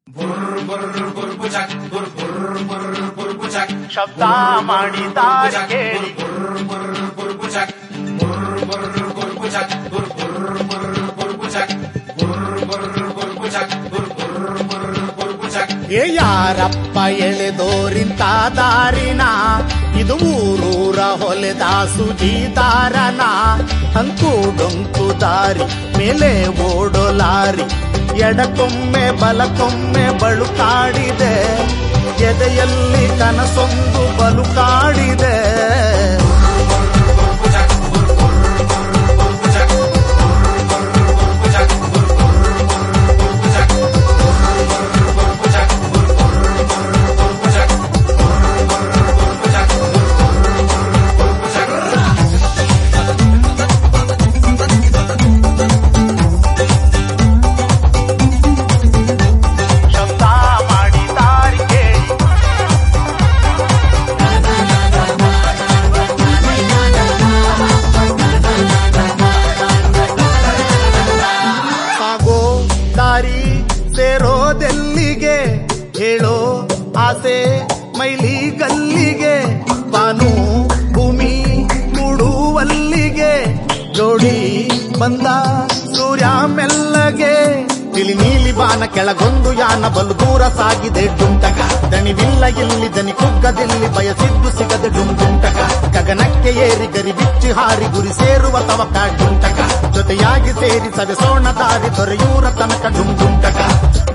ಶಬ್ದ ಮಾಡಿದ್ದಾರೆ ಕೇಳಿ ಏ ಯಾರಪ್ಪ ಎಳೆದೋರಿಂತ ದಾರಿನ ಇದು ಊರೂರ ಹೊಲೆದ ಸುಜೀದಾರನ ಅಂಕು ಡೊಂಕು ದಾರಿ ಮೇಲೆ ಓಡೋ ಲಾರಿ ಎಡಕೊಮ್ಮೆ ಬಲಕೊಮ್ಮೆ ಬಳುಕಾಡಿದೆ ಎದೆಯಲ್ಲಿ ಕನಸೊಂದು ಬಲುಕಾಡಿದೆ ಶಬ್ದ ಮಾಡಿದ್ದಾರೆ ಕೇಳಿ ಸಾಗೋ ದಾರಿ ಸೇರೋದೆಲ್ಲಿಗೆ ಹೇಳೋ ಆಸೆ ಮೈಲಿ ಗಲ್ಲಿಗೆ ಬಾನು ಭೂಮಿ ಕೂಡುವಲ್ಲಿಗೆ ಜೋಡಿ ಬಂದ ಸೂರ್ಯ ಮೆಲ್ಲಗೆ ತಿಳಿ ನೀಲಿ ಬಾನ ಕೆಳಗೊಂದು ಯಾನ ಬಲು ದೂರ ಸಾಗಿದೆ ಡುಂಟಕ ದಣಿವಿಲ್ಲ ಇಲ್ಲಿ ದನಿ ಕುಗ್ಗದಿಲ್ಲಿ ಬಯಸಿದ್ದು ಸಿಗದೆ ಡುಂಟಕ ಗಗನಕ್ಕೆ ಏರಿ ಗರಿ ಬಿಚ್ಚಿ ಹಾರಿ ಗುರಿ ಸೇರುವ ತವಕ ಡುಂಟಕ ಜೊತೆಯಾಗಿ ಸೇರಿ ಸವೆಸೋಣ ದಾರಿ ದೊರೆಯೂರ ತನಕ ಡುಂಟಕ